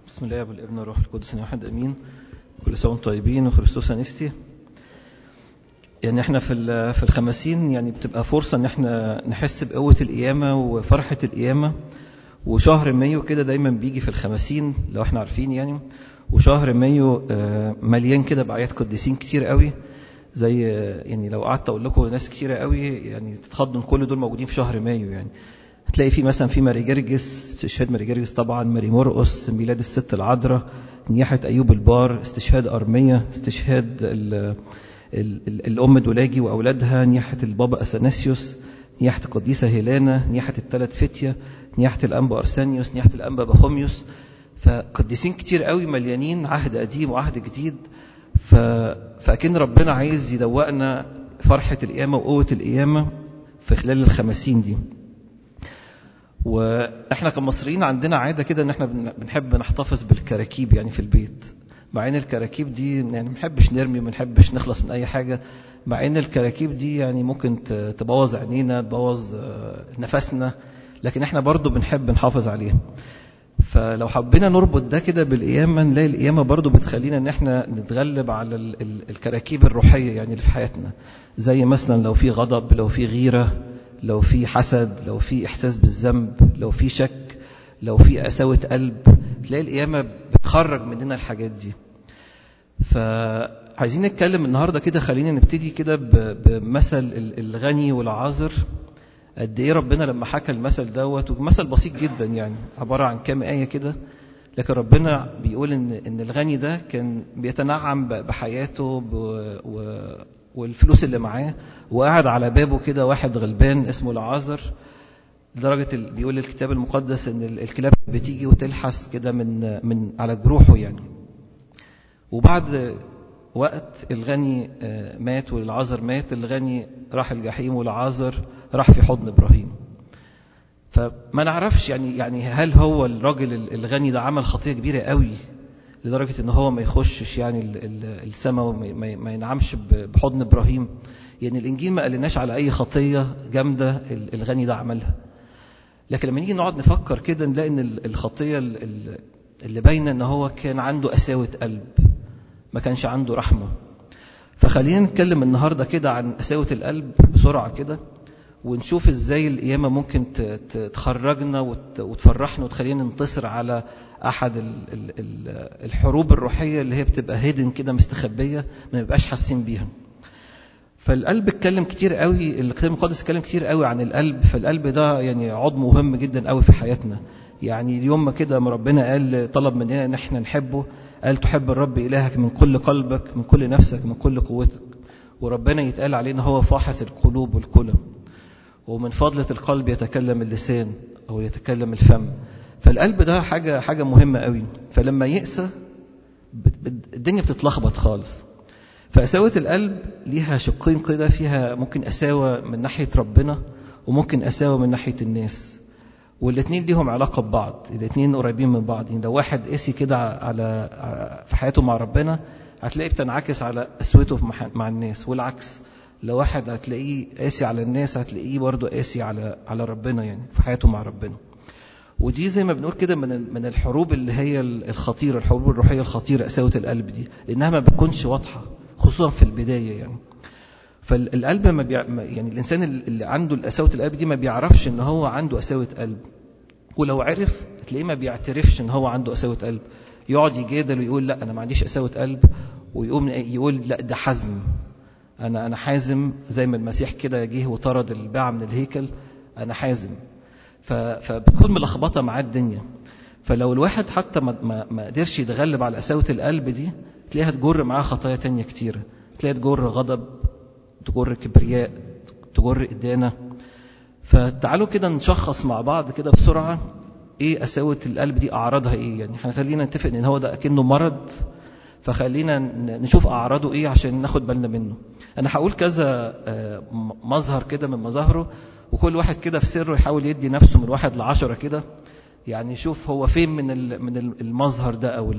بسم الله والابن والروح القدس واحد امين كل سنه وانتم طيبين وخريستوس انستي يعني احنا في في الخمسين يعني بتبقى فرصه ان احنا نحس بقوه القيامه وفرحه القيامه وشهر مايو كده دايما بيجي في الخمسين لو احنا عارفين يعني وشهر مايو مليان كده باعياد قديسين كتير قوي زي يعني لو قعدت اقول لكم ناس كتيره قوي يعني تتخضوا ان كل دول موجودين في شهر مايو يعني هتلاقي في مثلا في ماري جرجس استشهاد ماري جرجس طبعا ماري مرقس ميلاد الست العذراء نياحة أيوب البار استشهاد أرمية استشهاد ال ال ال الأم دولاجي وأولادها نياحة البابا أثناسيوس نياحة القديسة هيلانا نياحة الثلاث فتية نياحة الأنبا أرسانيوس نياحة الأنبا بخوميوس فقديسين كتير قوي مليانين عهد قديم وعهد جديد ف... فأكن ربنا عايز يدوقنا فرحة القيامة وقوة القيامة في خلال الخمسين دي واحنا كمصريين عندنا عاده كده ان احنا بنحب نحتفظ بالكراكيب يعني في البيت مع ان الكراكيب دي يعني ما بنحبش نرمي ما بنحبش نخلص من اي حاجه مع ان الكراكيب دي يعني ممكن تبوظ عينينا تبوظ نفسنا لكن احنا برضو بنحب نحافظ عليها فلو حبينا نربط ده كده بالقيامه نلاقي القيامه برضو بتخلينا ان احنا نتغلب على الكراكيب الروحيه يعني اللي في حياتنا زي مثلا لو في غضب لو في غيره لو في حسد لو في إحساس بالذنب لو في شك لو في قساوة قلب تلاقي القيامة بتخرج مننا الحاجات دي فعايزين نتكلم النهاردة كده خلينا نبتدي كده بمثل الغني والعازر قد ايه ربنا لما حكى المثل دوت ومثل بسيط جدا يعني عبارة عن كام آية كده لكن ربنا بيقول ان ان الغني ده كان بيتنعم بحياته و والفلوس اللي معاه وقعد على بابه كده واحد غلبان اسمه العازر لدرجة بيقول الكتاب المقدس ان الكلاب بتيجي وتلحس كده من من على جروحه يعني وبعد وقت الغني مات والعازر مات الغني راح الجحيم والعازر راح في حضن ابراهيم فما نعرفش يعني يعني هل هو الراجل الغني ده عمل خطيه كبيره قوي لدرجة ان هو ما يخشش يعني السماء وما ينعمش بحضن ابراهيم يعني الانجيل ما قالناش على اي خطية جامدة الغني ده عملها لكن لما نيجي نقعد نفكر كده نلاقي ان الخطية اللي باينة ان هو كان عنده قساوة قلب ما كانش عنده رحمة فخلينا نتكلم النهاردة كده عن قساوة القلب بسرعة كده ونشوف ازاي القيامة ممكن تخرجنا وتفرحنا وتخلينا ننتصر على احد الحروب الروحية اللي هي بتبقى هيدن كده مستخبية ما نبقاش حاسين بيها فالقلب اتكلم كتير قوي الكتاب المقدس اتكلم كتير قوي عن القلب فالقلب ده يعني عضو مهم جدا قوي في حياتنا يعني اليوم ما كده ما ربنا قال طلب مننا ان احنا نحبه قال تحب الرب الهك من كل قلبك من كل نفسك من كل قوتك وربنا يتقال علينا هو فاحص القلوب والكلى ومن فضلة القلب يتكلم اللسان أو يتكلم الفم فالقلب ده حاجة حاجة مهمة قوي فلما يأسى الدنيا بتتلخبط خالص فقساوة القلب ليها شقين كده فيها ممكن قساوة من ناحية ربنا وممكن قساوة من ناحية الناس والاثنين ليهم علاقة ببعض الاثنين قريبين من بعض يعني لو واحد قسي كده على في حياته مع ربنا هتلاقي بتنعكس على قسوته مع الناس والعكس لو واحد هتلاقيه قاسي على الناس هتلاقيه برضه قاسي على على ربنا يعني في حياته مع ربنا ودي زي ما بنقول كده من من الحروب اللي هي الخطيره الحروب الروحيه الخطيره قساوه القلب دي لانها ما بتكونش واضحه خصوصا في البدايه يعني فالقلب ما بيع... يعني الانسان اللي عنده قساوه القلب دي ما بيعرفش ان هو عنده قساوه قلب ولو عرف هتلاقيه ما بيعترفش ان هو عنده قساوه قلب يقعد يجادل ويقول لا انا ما عنديش قساوه قلب ويقوم يقول لا ده حزم أنا أنا حازم زي ما المسيح كده جه وطرد الباعة من الهيكل أنا حازم فبتكون ملخبطة معاه الدنيا فلو الواحد حتى ما, ما, ما قدرش يتغلب على قساوة القلب دي تلاقيها تجر معاه خطايا تانية كتيرة تلاقيها تجر غضب تجر كبرياء تجر إدانة فتعالوا كده نشخص مع بعض كده بسرعة ايه قساوة القلب دي أعراضها ايه يعني احنا خلينا نتفق ان هو ده أكنه مرض فخلينا نشوف أعراضه ايه عشان ناخد بالنا منه انا هقول كذا مظهر كده من مظاهره وكل واحد كده في سره يحاول يدي نفسه من واحد لعشرة كده يعني يشوف هو فين من من المظهر ده او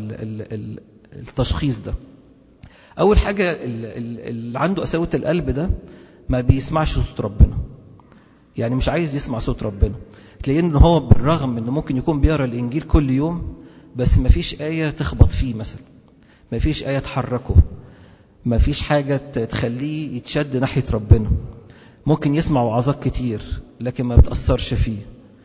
التشخيص ده اول حاجه اللي عنده قساوه القلب ده ما بيسمعش صوت ربنا يعني مش عايز يسمع صوت ربنا تلاقيه ان هو بالرغم انه ممكن يكون بيقرا الانجيل كل يوم بس مفيش آية تخبط فيه مثلا مفيش آية تحركه مفيش حاجة تخليه يتشد ناحية ربنا ممكن يسمع وعظات كتير لكن ما بتأثرش فيه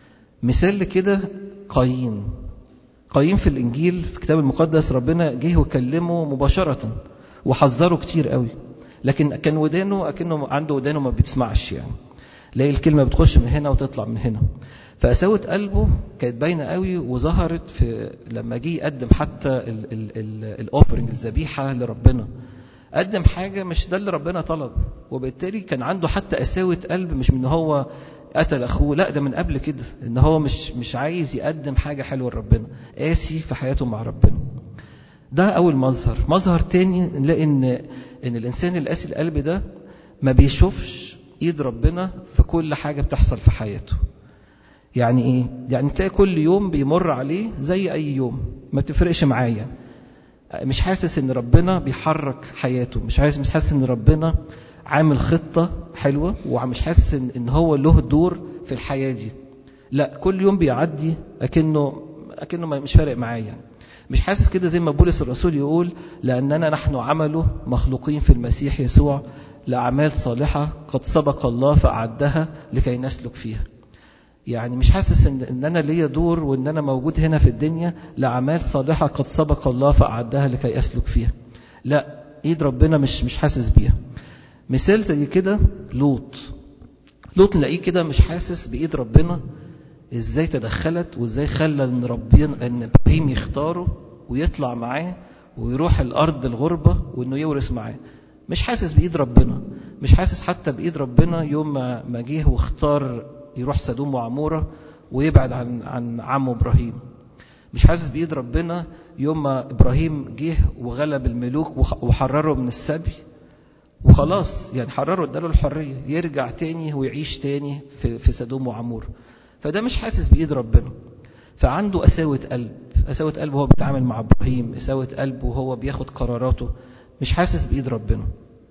مثال لكده قايين قايين في الإنجيل في الكتاب المقدس ربنا جه وكلمه مباشرة وحذره كتير قوي لكن كان ودانه أكنه عنده ودانه ما بتسمعش يعني لاقي الكلمة بتخش من هنا وتطلع من هنا فقساوة قلبه كانت باينة قوي وظهرت في لما جه يقدم حتى الأوفرنج الذبيحة لربنا قدم حاجة مش ده اللي ربنا طلب وبالتالي كان عنده حتى قساوة قلب مش من هو قتل أخوه لا ده من قبل كده إن هو مش مش عايز يقدم حاجة حلوة لربنا قاسي في حياته مع ربنا ده أول مظهر مظهر تاني نلاقي إن إن الإنسان القاسي القلب ده ما بيشوفش إيد ربنا في كل حاجة بتحصل في حياته يعني إيه؟ يعني تلاقي كل يوم بيمر عليه زي أي يوم ما بتفرقش معاه يعني مش حاسس ان ربنا بيحرك حياته مش حاسس مش حاسس ان ربنا عامل خطة حلوة ومش حاسس ان هو له دور في الحياة دي لا كل يوم بيعدي اكنه اكنه مش فارق معاه يعني مش حاسس كده زي ما بولس الرسول يقول لاننا نحن عمله مخلوقين في المسيح يسوع لاعمال صالحة قد سبق الله فاعدها لكي نسلك فيها يعني مش حاسس ان, إن انا ليا دور وان انا موجود هنا في الدنيا لاعمال صالحه قد سبق الله فاعدها لكي اسلك فيها لا ايد ربنا مش مش حاسس بيها مثال زي كده لوط لوط نلاقيه كده مش حاسس بايد ربنا ازاي تدخلت وازاي خلى ان ربنا ان ابراهيم يختاره ويطلع معاه ويروح الارض الغربه وانه يورث معاه مش حاسس بايد ربنا مش حاسس حتى بايد ربنا يوم ما ما جه واختار يروح سدوم وعمورة ويبعد عن عن عمه إبراهيم مش حاسس بإيد ربنا يوم ما إبراهيم جه وغلب الملوك وحرره من السبي وخلاص يعني حرره اداله الحرية يرجع تاني ويعيش تاني في, في سدوم وعمورة فده مش حاسس بإيد ربنا فعنده قساوة قلب قساوة قلب وهو بيتعامل مع إبراهيم قساوة قلب وهو بياخد قراراته مش حاسس بإيد ربنا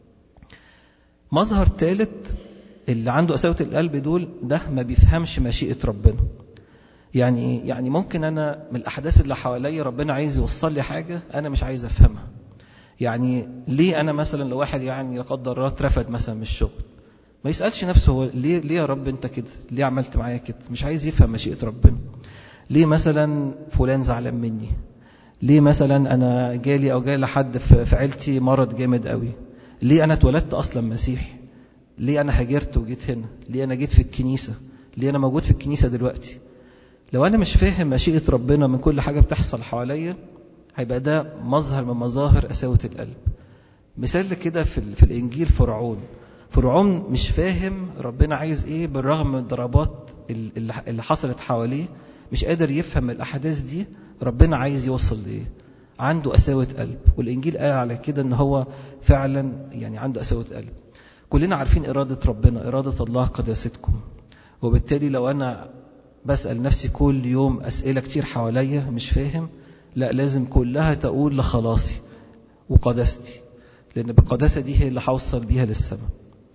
مظهر ثالث اللي عنده قساوة القلب دول ده ما بيفهمش مشيئة ربنا يعني يعني ممكن أنا من الأحداث اللي حواليا ربنا عايز يوصل لي حاجة أنا مش عايز أفهمها يعني ليه أنا مثلا لو واحد يعني لا قدر الله اترفد مثلا من الشغل ما يسألش نفسه هو ليه ليه يا رب أنت كده ليه عملت معايا كده مش عايز يفهم مشيئة ربنا ليه مثلا فلان زعلان مني ليه مثلا أنا جالي أو جالي حد في عيلتي مرض جامد قوي ليه أنا اتولدت أصلا مسيحي ليه أنا هاجرت وجيت هنا ليه أنا جيت في الكنيسة ليه أنا موجود في الكنيسة دلوقتي لو أنا مش فاهم مشيئة ربنا من كل حاجة بتحصل حواليا هيبقى ده مظهر من مظاهر قساوة القلب مثال كده في, في الإنجيل فرعون فرعون مش فاهم ربنا عايز إيه بالرغم من الضربات اللي حصلت حواليه مش قادر يفهم الأحداث دي ربنا عايز يوصل لإيه عنده قساوة قلب والإنجيل قال على كده إن هو فعلا يعني عنده قساوة قلب كلنا عارفين إرادة ربنا إرادة الله قداستكم وبالتالي لو أنا بسأل نفسي كل يوم أسئلة كتير حواليا مش فاهم لا لازم كلها تقول لخلاصي وقداستي لأن بالقداسة دي هي اللي هوصل بيها للسماء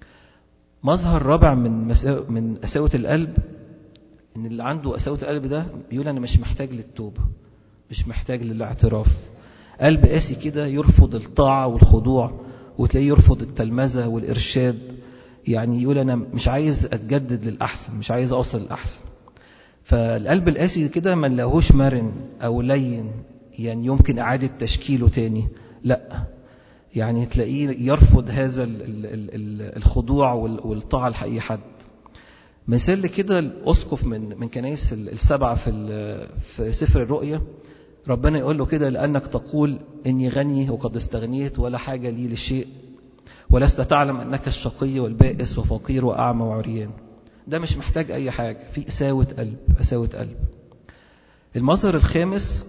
مظهر رابع من مسا... من قساوة القلب إن اللي عنده قساوة القلب ده بيقول أنا مش محتاج للتوبة مش محتاج للاعتراف قلب قاسي كده يرفض الطاعة والخضوع وتلاقيه يرفض التلمذة والإرشاد يعني يقول أنا مش عايز أتجدد للأحسن مش عايز أوصل للأحسن فالقلب القاسي كده ما نلاقوش مرن أو لين يعني يمكن إعادة تشكيله تاني لا يعني تلاقيه يرفض هذا الخضوع والطاعة لأي حد مثال كده الأسقف من من كنايس السبعة في في سفر الرؤيا ربنا يقول له كده لأنك تقول إني غني وقد استغنيت ولا حاجة لي لشيء ولست تعلم أنك الشقي والبائس وفقير وأعمى وعريان ده مش محتاج أي حاجة في قساوة قلب قساوة قلب المظهر الخامس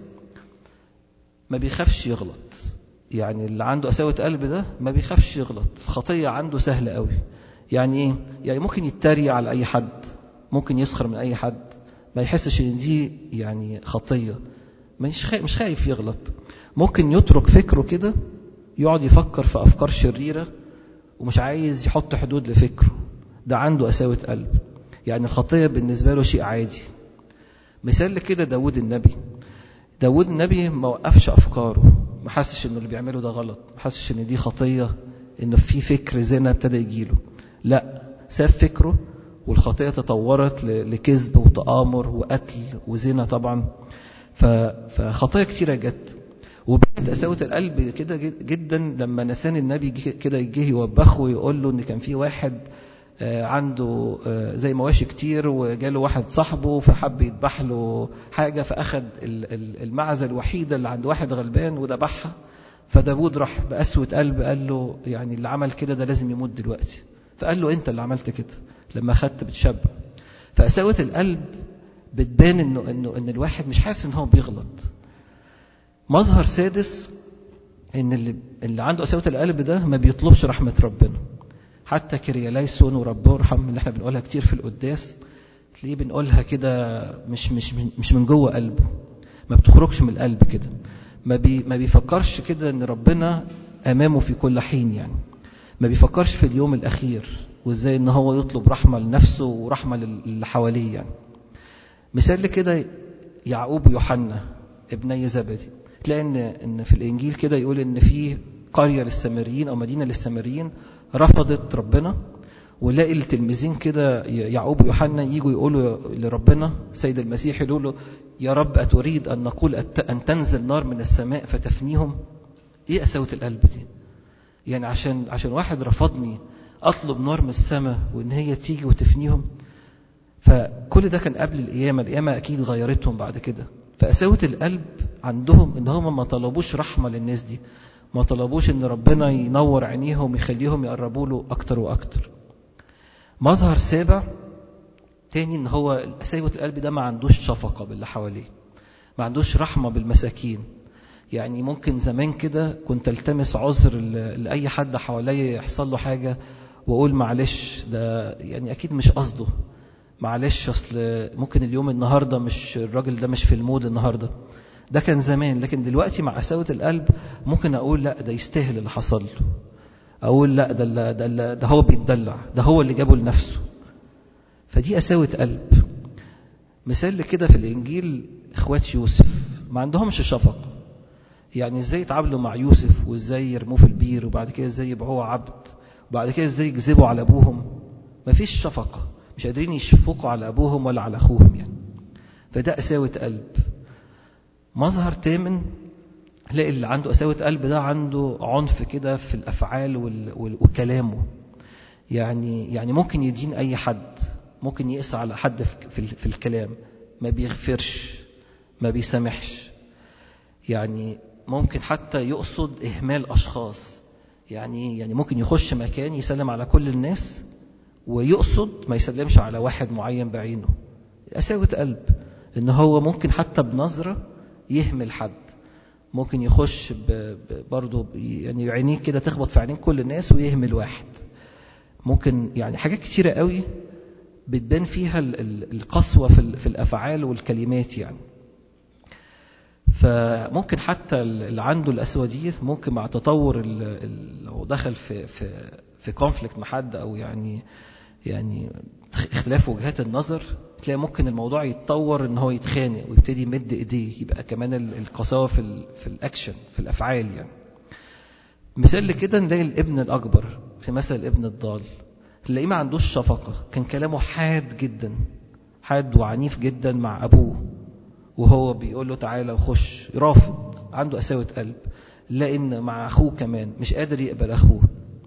ما بيخافش يغلط يعني اللي عنده قساوة قلب ده ما بيخافش يغلط خطية عنده سهلة قوي يعني ايه يعني ممكن يتريق على أي حد ممكن يسخر من أي حد ما يحسش ان دي يعني خطية مش خايف, مش خايف يغلط ممكن يترك فكره كده يقعد يفكر في أفكار شريرة ومش عايز يحط حدود لفكره ده عنده قساوة قلب يعني الخطية بالنسبة له شيء عادي مثال كده داود النبي داود النبي ما وقفش أفكاره ما حسش إنه اللي بيعمله ده غلط ما حسش إن دي خطية إنه في فكر زنا ابتدى يجيله لا ساب فكره والخطية تطورت لكذب وتآمر وقتل وزنا طبعا فخطايا كتيرة جت وبقت قساوة القلب كده جدا لما نسان النبي كده يجيه يوبخه ويقول له ان كان في واحد عنده زي مواشي كتير وجاله واحد صاحبه فحب يذبح له حاجة فأخد المعزة الوحيدة اللي عند واحد غلبان وذبحها فداود راح بقسوة قلب قال له يعني اللي عمل كده ده لازم يموت دلوقتي فقال له انت اللي عملت كده لما خدت بتشبع فقساوة القلب بتبان انه انه ان الواحد مش حاسس ان هو بيغلط مظهر سادس ان اللي اللي عنده قساوة القلب ده ما بيطلبش رحمة ربنا حتى كرياليسون ورب ارحم اللي احنا بنقولها كتير في القداس تلاقيه بنقولها كده مش مش مش من جوه قلبه ما بتخرجش من القلب كده ما بي ما بيفكرش كده ان ربنا امامه في كل حين يعني ما بيفكرش في اليوم الاخير وازاي ان هو يطلب رحمه لنفسه ورحمه للي حواليه يعني مثال كده يعقوب ويوحنا ابني زبدي تلاقي ان ان في الانجيل كده يقول ان في قريه للسامريين او مدينه للسامريين رفضت ربنا ولاقي التلميذين كده يعقوب ويوحنا يجوا يقولوا لربنا سيد المسيح يقولوا له يا رب أتريد أن نقول أن تنزل نار من السماء فتفنيهم إيه قساوة القلب دي يعني عشان عشان واحد رفضني أطلب نار من السماء وإن هي تيجي وتفنيهم فكل ده كان قبل القيامة القيامة أكيد غيرتهم بعد كده فقساوة القلب عندهم إن هم ما طلبوش رحمة للناس دي ما طلبوش إن ربنا ينور عينيهم ويخليهم يقربوا له أكتر وأكتر مظهر سابع تاني ان هو قساوة القلب ده ما عندوش شفقة باللي حواليه ما عندوش رحمة بالمساكين يعني ممكن زمان كده كنت التمس عذر لأي حد حواليا يحصل له حاجة وأقول معلش ده يعني أكيد مش قصده معلش أصل ممكن اليوم النهاردة مش الراجل ده مش في المود النهاردة ده كان زمان لكن دلوقتي مع قساوة القلب ممكن أقول لا ده يستاهل اللي حصل له أقول لا ده, ده, ده هو بيتدلع ده هو اللي جابه لنفسه فدي قساوة قلب مثال كده في الإنجيل إخوات يوسف ما عندهمش شفقة يعني إزاي يتعاملوا مع يوسف وإزاي يرموه في البير وبعد كده إزاي يبيعوه عبد وبعد كده إزاي يكذبوا على أبوهم ما فيش شفقة مش قادرين يشفقوا على أبوهم ولا على أخوهم يعني فده قساوة قلب مظهر تامن تلاقي اللي عنده قساوة قلب ده عنده عنف كده في الأفعال وكلامه يعني يعني ممكن يدين أي حد ممكن يقسى على حد في, في الكلام ما بيغفرش ما بيسامحش يعني ممكن حتى يقصد إهمال أشخاص يعني يعني ممكن يخش مكان يسلم على كل الناس ويقصد ما يسلمش على واحد معين بعينه قساوة قلب إن هو ممكن حتى بنظرة يهمل حد ممكن يخش برضه يعني عينيه كده تخبط في عينين كل الناس ويهمل واحد ممكن يعني حاجات كتيرة قوي بتبان فيها القسوة في الأفعال والكلمات يعني فممكن حتى اللي عنده القسوة دي ممكن مع تطور لو دخل في في في كونفليكت مع حد أو يعني يعني اختلاف وجهات النظر تلاقي ممكن الموضوع يتطور ان هو يتخانق ويبتدي يمد ايديه يبقى كمان القساوه في ال في الاكشن في الافعال يعني مثال لكده نلاقي الابن الاكبر في مثل الابن الضال تلاقيه ما عندوش شفقه كان كلامه حاد جدا حاد وعنيف جدا مع ابوه وهو بيقول له تعالى وخش رافض عنده قساوه قلب لان مع اخوه كمان مش قادر يقبل اخوه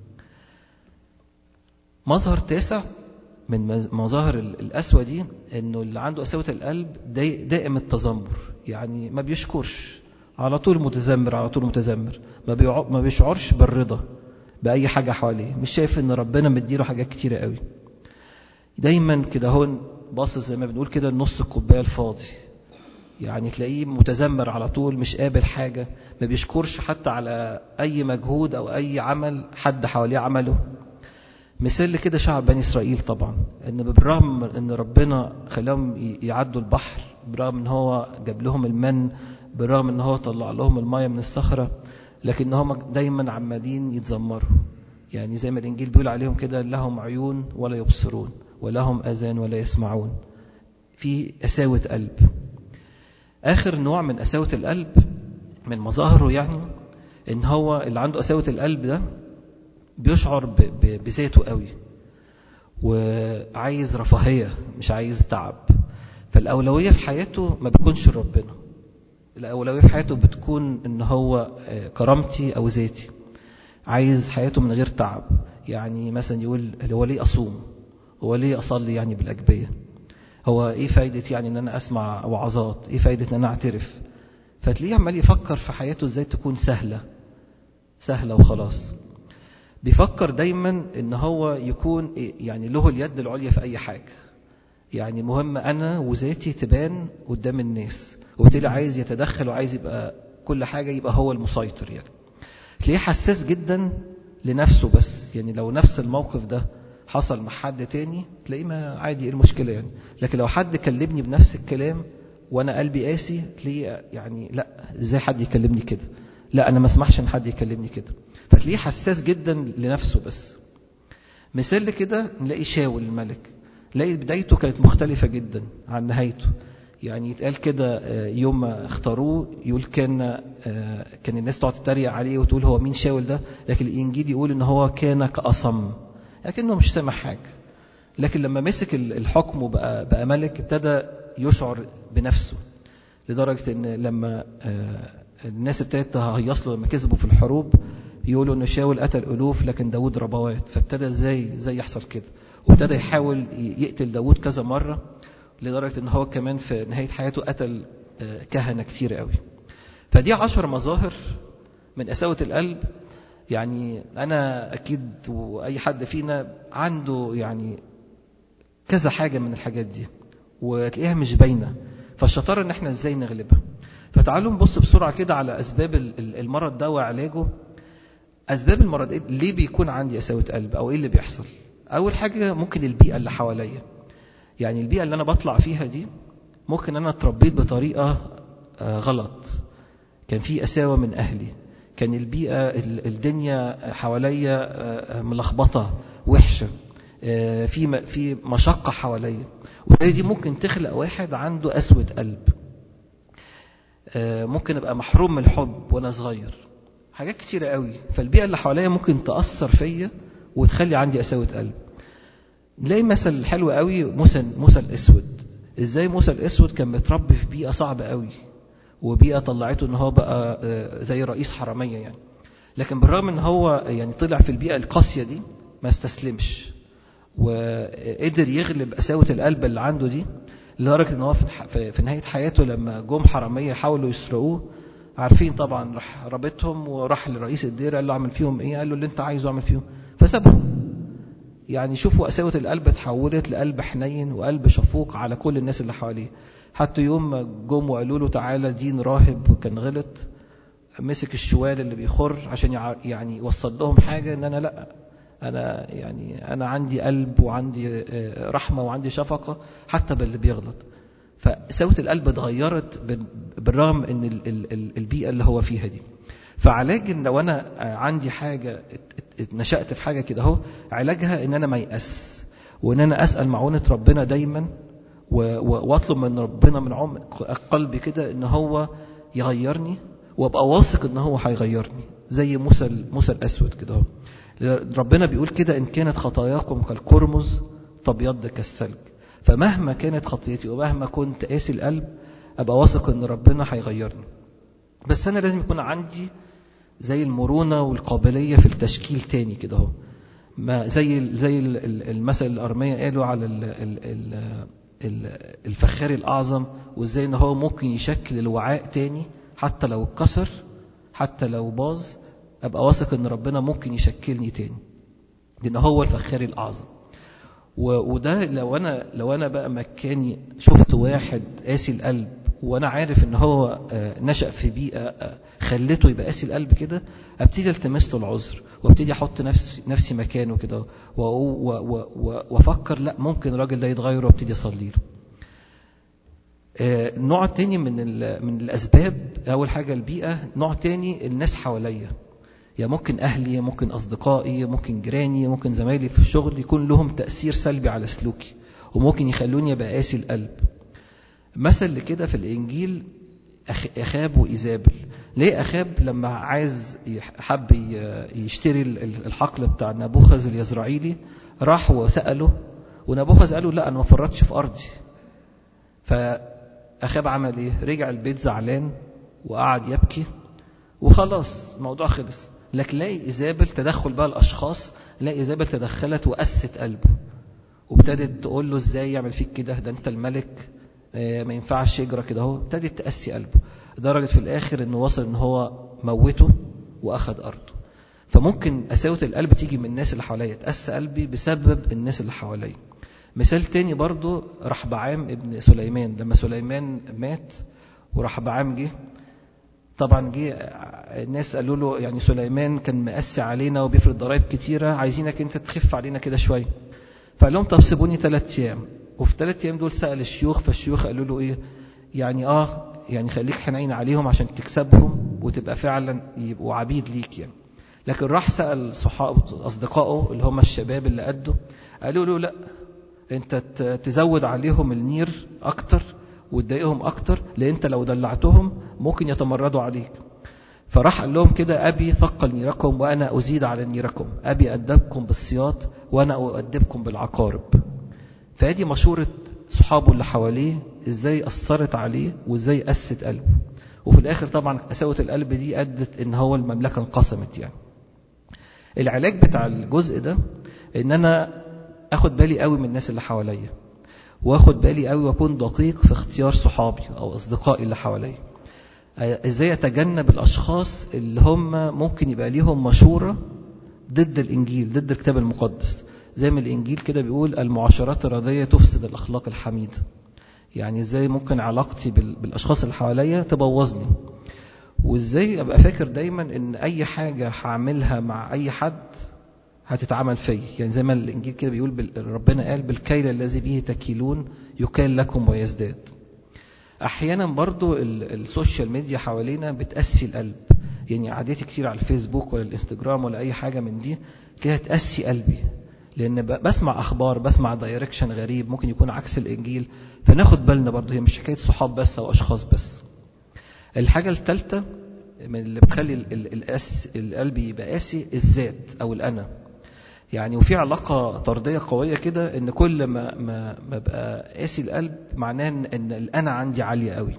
مظهر تاسع من مظاهر القسوة دي انه اللي عنده قساوة القلب دائم التذمر يعني ما بيشكرش على طول متذمر على طول متذمر ما, ما بيشعرش بالرضا بأي حاجة حواليه مش شايف ان ربنا مديله حاجات كتيرة قوي دايما كده هون باصص زي ما بنقول كده النص الكوبايه الفاضي يعني تلاقيه متذمر على طول مش قابل حاجة ما بيشكرش حتى على أي مجهود أو أي عمل حد حواليه عمله مثال كده شعب بني إسرائيل طبعا إن بالرغم إن ربنا خلاهم يعدوا البحر بالرغم إن هو جاب لهم المن بالرغم إن هو طلع لهم المية من الصخرة لكن هم دايما عمالين يتذمروا يعني زي ما الإنجيل بيقول عليهم كده لهم عيون ولا يبصرون ولهم أذان ولا يسمعون في قساوة قلب آخر نوع من قساوة القلب من مظاهره يعني إن هو اللي عنده قساوة القلب ده بيشعر بذاته قوي وعايز رفاهية مش عايز تعب فالأولوية في حياته ما بيكونش ربنا الأولوية في حياته بتكون إن هو كرامتي أو ذاتي عايز حياته من غير تعب يعني مثلا يقول هو ليه أصوم هو ليه أصلي يعني بالأجبية هو إيه فايدة يعني إن أنا أسمع وعظات إيه فايدة إن أنا أعترف فتلاقيه عمال يفكر في حياته إزاي تكون سهلة سهلة وخلاص بيفكر دايما إن هو يكون يعني له اليد العليا في أي حاجة يعني مهم أنا وذاتي تبان قدام الناس وبالتالي عايز يتدخل وعايز يبقى كل حاجة يبقى هو المسيطر يعني تلاقيه حساس جدا لنفسه بس يعني لو نفس الموقف ده حصل مع حد تاني تلاقيه ما عادي ايه المشكلة يعني لكن لو حد كلمني بنفس الكلام وانا قلبي قاسي تلاقيه يعني لا ازاي حد يكلمني كده لا انا ما اسمحش ان حد يكلمني كده فتلاقيه حساس جدا لنفسه بس مثال لكده نلاقي شاول الملك نلاقي بدايته كانت مختلفة جدا عن نهايته يعني يتقال كده يوم ما اختاروه يقول كان كان الناس تقعد تتريق عليه وتقول هو مين شاول ده لكن الانجيل يقول ان هو كان كأصم لكنه مش سامع حاجه لكن لما مسك الحكم وبقى بقى ملك ابتدى يشعر بنفسه لدرجه ان لما الناس ابتدت تهيص له لما كسبوا في الحروب يقولوا ان شاول قتل الوف لكن داود ربوات فابتدى ازاي ازاي يحصل كده وابتدى يحاول يقتل داود كذا مره لدرجة ان هو كمان في نهاية حياته قتل كهنة كتير قوي فدي عشر مظاهر من قساوة القلب يعني أنا أكيد وأي حد فينا عنده يعني كذا حاجة من الحاجات دي وتلاقيها مش باينة فالشطارة ان احنا ازاي نغلبها فتعالوا نبص بسرعة كده على أسباب المرض ده وعلاجه أسباب المرض إيه؟ ليه بيكون عندي قساوة قلب أو إيه اللي بيحصل أول حاجة ممكن البيئة اللي حواليا يعني البيئة اللي أنا بطلع فيها دي ممكن أنا اتربيت بطريقة غلط كان في قساوة من أهلي كان البيئة الدنيا حواليا ملخبطة وحشة في في مشقة حواليا ودي ممكن تخلق واحد عنده قسوة قلب ممكن أبقى محروم من الحب وأنا صغير حاجات كتيرة قوي فالبيئة اللي حواليا ممكن تأثر فيا وتخلي عندي قساوة قلب نلاقي مثل حلو قوي موسى موسى الاسود ازاي موسى الاسود كان متربي في بيئه صعبه قوي وبيئه طلعته ان هو بقى زي رئيس حرميه يعني لكن بالرغم ان هو يعني طلع في البيئه القاسيه دي ما استسلمش وقدر يغلب قساوه القلب اللي عنده دي لدرجه ان هو في نهايه حياته لما جم حراميه حاولوا يسرقوه عارفين طبعا راح رابطهم وراح لرئيس الديره قال له اعمل فيهم ايه قال له اللي انت عايزه اعمل فيهم فسابهم يعني شوفوا قساوة القلب اتحولت لقلب حنين وقلب شفوق على كل الناس اللي حواليه حتى يوم ما جم وقالوا له تعالى دين راهب وكان غلط مسك الشوال اللي بيخر عشان يعني يوصل لهم حاجة ان انا لا انا يعني انا عندي قلب وعندي رحمة وعندي شفقة حتى باللي بيغلط فقساوة القلب اتغيرت بالرغم ان البيئة اللي هو فيها دي فعلاج ان لو انا عندي حاجه اتنشأت في حاجه كده اهو علاجها ان انا ما يأس وان انا اسال معونه ربنا دايما واطلب من ربنا من عمق قلبي كده ان هو يغيرني وابقى واثق ان هو هيغيرني زي موسى موسى الاسود كده اهو ربنا بيقول كده ان كانت خطاياكم كالقرمز تبيض كالثلج فمهما كانت خطيتي ومهما كنت قاسي القلب ابقى واثق ان ربنا هيغيرني بس انا لازم يكون عندي زي المرونه والقابليه في التشكيل تاني كده اهو ما زي زي المثل الارميه قالوا على الفخار الاعظم وازاي ان هو ممكن يشكل الوعاء تاني حتى لو اتكسر حتى لو باظ ابقى واثق ان ربنا ممكن يشكلني تاني لان هو الفخار الاعظم وده لو انا لو انا بقى مكاني شفت واحد قاسي القلب وانا عارف ان هو نشأ في بيئة خلته يبقى قاسي القلب كده ابتدي التمس له العذر وابتدي احط نفسي نفسي مكانه كده وافكر لا ممكن الراجل ده يتغير وابتدي اصلي له النوع التاني من من الاسباب اول حاجه البيئه نوع تاني الناس حواليا يعني ممكن اهلي ممكن اصدقائي ممكن جيراني ممكن زمايلي في الشغل يكون لهم تاثير سلبي على سلوكي وممكن يخلوني ابقى قاسي القلب مثل كده في الإنجيل أخاب وإيزابل ليه أخاب لما عايز حب يشتري الحقل بتاع نبوخذ اليزرعيلي راح وسأله ونبوخذ قال له لا أنا ما فرطش في أرضي فأخاب عمل إيه رجع البيت زعلان وقعد يبكي وخلاص الموضوع خلص لكن لاقي إيزابل تدخل بقى الأشخاص لاقي إيزابل تدخلت وقست قلبه وابتدت تقول له ازاي يعمل فيك كده ده انت الملك ما ينفعش يجرى كده هو ابتدت تقسي قلبه لدرجة في الآخر انه وصل ان هو موته واخد أرضه فممكن قساوة القلب تيجي من الناس اللي حواليا تقسى قلبي بسبب الناس اللي حواليا مثال تاني برضو رحبعام ابن سليمان لما سليمان مات ورحبعام جه طبعا جه الناس قالوا له يعني سليمان كان مقسي علينا وبيفرض ضرائب كتيرة عايزينك انت تخف علينا كده شوية فقال لهم طب سيبوني ثلاث ايام وفي ثلاث ايام دول سأل الشيوخ فالشيوخ قالوا له ايه يعني اه يعني خليك حنين عليهم عشان تكسبهم وتبقى فعلا يبقوا عبيد ليك يعني لكن راح سأل صحاب أصدقائه اللي هم الشباب اللي قده قالوا له لا انت تزود عليهم النير اكتر وتضايقهم اكتر لان انت لو دلعتهم ممكن يتمردوا عليك فراح قال لهم كده أبي ثقل نيركم وأنا أزيد على نيركم أبي أدبكم بالسياط وأنا أؤدبكم بالعقارب فهذه مشورة صحابه اللي حواليه إزاي أثرت عليه وإزاي أست قلبه وفي الآخر طبعا قساوة القلب دي أدت إن هو المملكة انقسمت يعني العلاج بتاع الجزء ده إن أنا أخد بالي قوي من الناس اللي حواليا وأخد بالي قوي وأكون دقيق في اختيار صحابي أو أصدقائي اللي حواليا ازاي اتجنب الاشخاص اللي هم ممكن يبقى ليهم مشورة ضد الانجيل ضد الكتاب المقدس زي ما الانجيل كده بيقول المعاشرات الرضية تفسد الاخلاق الحميدة يعني ازاي ممكن علاقتي بالاشخاص اللي حواليا تبوظني وازاي ابقى فاكر دايما ان اي حاجة هعملها مع اي حد هتتعمل فيا يعني زي ما الانجيل كده بيقول ربنا قال بالكيل الذي به تكيلون يكال لكم ويزداد احيانا برضو السوشيال ميديا حوالينا بتقسي القلب يعني عادتي كتير على الفيسبوك ولا الانستجرام ولا اي حاجة من دي كده تقسي قلبي لان بسمع اخبار بسمع دايركشن غريب ممكن يكون عكس الانجيل فناخد بالنا برضو هي مش حكاية صحاب بس او اشخاص بس الحاجة الثالثة من اللي بتخلي القس القلب يبقى قاسي الذات او الانا يعني وفي علاقة طردية قوية كده ان كل ما ما ما بقى قاسي القلب معناه ان الانا عندي عالية قوي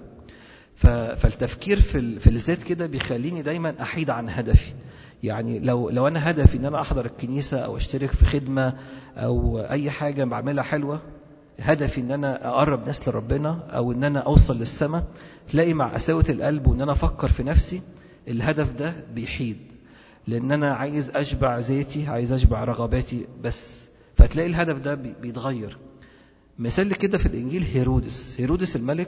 فالتفكير في في الذات كده بيخليني دايما احيد عن هدفي يعني لو لو انا هدفي ان انا احضر الكنيسة او اشترك في خدمة او اي حاجة بعملها حلوة هدفي ان انا اقرب ناس لربنا او ان انا اوصل للسماء تلاقي مع قساوة القلب وان انا افكر في نفسي الهدف ده بيحيد لان انا عايز اشبع ذاتي عايز اشبع رغباتي بس فتلاقي الهدف ده بيتغير مثال كده في الانجيل هيرودس هيرودس الملك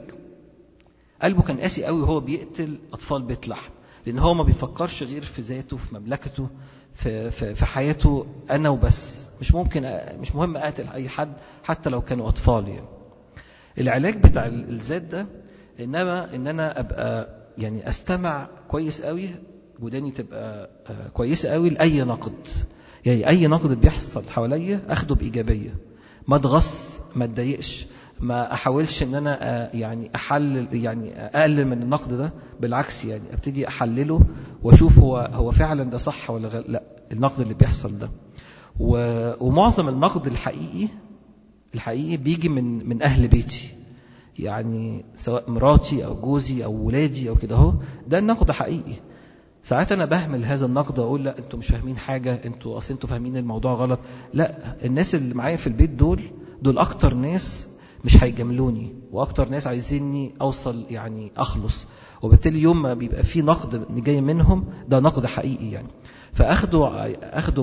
قلبه كان قاسي قوي وهو بيقتل اطفال بيت لحم لان هو ما بيفكرش غير في ذاته في مملكته في, في, في حياته انا وبس مش ممكن مش مهم اقتل اي حد حتى لو كانوا اطفال يعني العلاج بتاع الذات ده انما ان انا ابقى يعني استمع كويس قوي وداني تبقى كويسة قوي لأي نقد يعني أي نقد بيحصل حواليا أخده بإيجابية ما اتغص ما اتضايقش ما أحاولش إن أنا يعني أحلل يعني أقلل من النقد ده بالعكس يعني أبتدي أحلله وأشوف هو هو فعلا ده صح ولا غير لا النقد اللي بيحصل ده ومعظم النقد الحقيقي الحقيقي بيجي من من أهل بيتي يعني سواء مراتي أو جوزي أو ولادي أو كده هو ده النقد حقيقي ساعات انا بهمل هذا النقد واقول لا انتوا مش فاهمين حاجه انتوا اصل انتوا فاهمين الموضوع غلط لا الناس اللي معايا في البيت دول دول اكتر ناس مش هيجاملوني واكتر ناس عايزيني اوصل يعني اخلص وبالتالي يوم ما بيبقى في نقد جاي منهم ده نقد حقيقي يعني فاخده اخده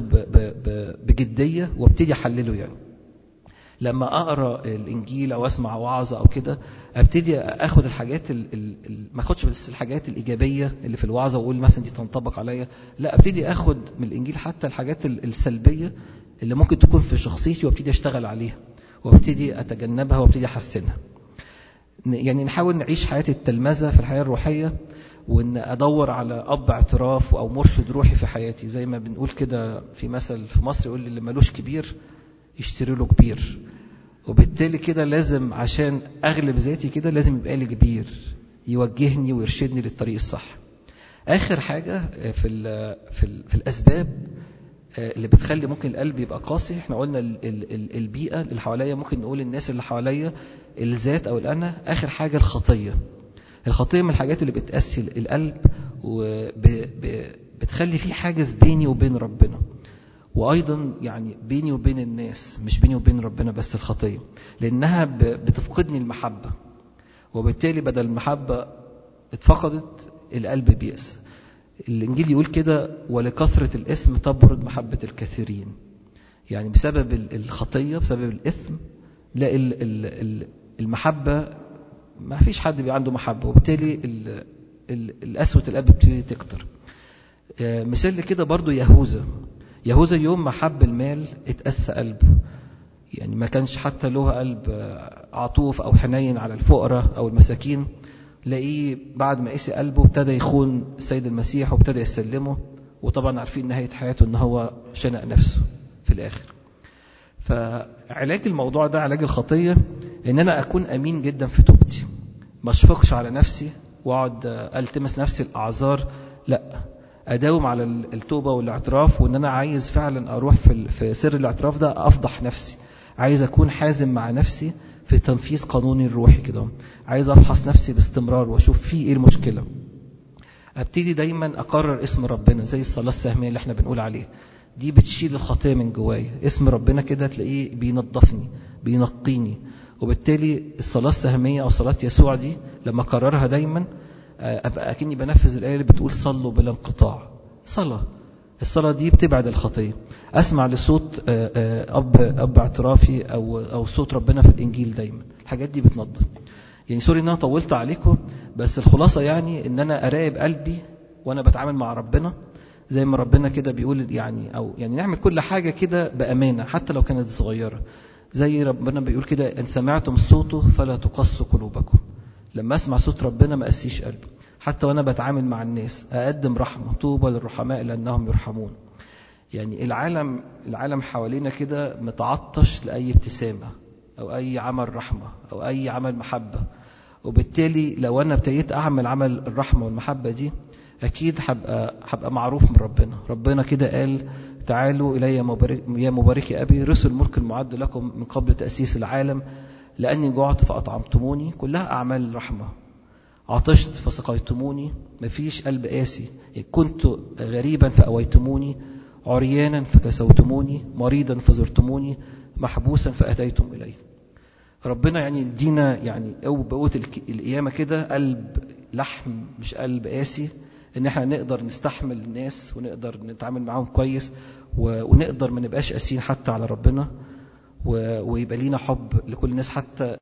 بجديه وابتدي احلله يعني لما اقرا الانجيل او اسمع وعظه او كده ابتدي اخد الحاجات ال ال ما اخدش بس الحاجات الايجابيه اللي في الوعظه واقول مثلا دي تنطبق عليا لا ابتدي اخد من الانجيل حتى الحاجات السلبيه اللي ممكن تكون في شخصيتي وابتدي اشتغل عليها وابتدي اتجنبها وابتدي احسنها يعني نحاول نعيش حياه التلمذه في الحياه الروحيه وان ادور على اب اعتراف او مرشد روحي في حياتي زي ما بنقول كده في مثل في مصر يقول اللي ملوش كبير يشتري له كبير وبالتالي كده لازم عشان اغلب ذاتي كده لازم يبقى لي كبير يوجهني ويرشدني للطريق الصح آخر حاجة في, ال في, ال في الأسباب اللي بتخلي ممكن القلب يبقى قاسي احنا قلنا ال ال البيئة اللي حواليا ممكن نقول الناس اللي حواليا الذات أو الأنا آخر حاجة الخطية الخطية من الحاجات اللي بتأسي القلب وبتخلي فيه حاجز بيني وبين ربنا وأيضا يعني بيني وبين الناس مش بيني وبين ربنا بس الخطية لأنها بتفقدني المحبة وبالتالي بدل المحبة اتفقدت القلب بيأس الإنجيل يقول كده ولكثرة الاسم تبرد محبة الكثيرين يعني بسبب الخطية بسبب الإثم لا المحبة ما فيش حد بيبقى عنده محبة وبالتالي القسوة القلب بتبتدي تكتر مثال كده برضو يهوذا يهوذا يوم ما حب المال اتأسى قلبه يعني ما كانش حتى له قلب عطوف أو حنين على الفقراء أو المساكين لاقيه بعد ما قسي قلبه ابتدى يخون السيد المسيح وابتدى يسلمه وطبعا عارفين نهاية حياته ان هو شنق نفسه في الآخر فعلاج الموضوع ده علاج الخطية ان انا اكون امين جدا في توبتي ما اشفقش على نفسي واقعد التمس نفسي الاعذار لا اداوم على التوبة والاعتراف وان انا عايز فعلا اروح في, في سر الاعتراف ده افضح نفسي عايز اكون حازم مع نفسي في تنفيذ قانوني الروحي كده عايز افحص نفسي باستمرار واشوف فيه ايه المشكله ابتدي دايما اقرر اسم ربنا زي الصلاه السهميه اللي احنا بنقول عليها دي بتشيل الخطيه من جوايا اسم ربنا كده تلاقيه بينظفني بينقيني وبالتالي الصلاه السهميه او صلاه يسوع دي لما اكررها دايما ابقى اكني بنفذ الايه اللي بتقول صلوا بلا انقطاع صلاه الصلاة دي بتبعد الخطية أسمع لصوت أب أب اعترافي أو أو صوت ربنا في الإنجيل دايما الحاجات دي بتنظف يعني سوري إن أنا طولت عليكم بس الخلاصة يعني إن أنا أراقب قلبي وأنا بتعامل مع ربنا زي ما ربنا كده بيقول يعني أو يعني نعمل كل حاجة كده بأمانة حتى لو كانت صغيرة زي ربنا بيقول كده إن سمعتم صوته فلا تقصوا قلوبكم لما أسمع صوت ربنا ما أسيش قلبي حتى وأنا بتعامل مع الناس أقدم رحمة طوبى للرحماء لأنهم يرحمون يعني العالم العالم حوالينا كده متعطش لأي ابتسامة أو أي عمل رحمة أو أي عمل محبة وبالتالي لو أنا ابتديت أعمل عمل الرحمة والمحبة دي أكيد هبقى هبقى معروف من ربنا ربنا كده قال تعالوا إلي يا مباركي أبي رسل الملك المعد لكم من قبل تأسيس العالم لأني جعت فأطعمتموني كلها أعمال رحمة عطشت فسقيتموني مفيش قلب قاسي كنت غريبا فأويتموني عريانا فكسوتموني مريضا فزرتموني محبوسا فأتيتم إلي ربنا يعني يدينا يعني أو بقوة القيامة كده قلب لحم مش قلب قاسي ان احنا نقدر نستحمل الناس ونقدر نتعامل معاهم كويس ونقدر ما نبقاش قاسيين حتى على ربنا ويبقى لينا حب لكل الناس حتى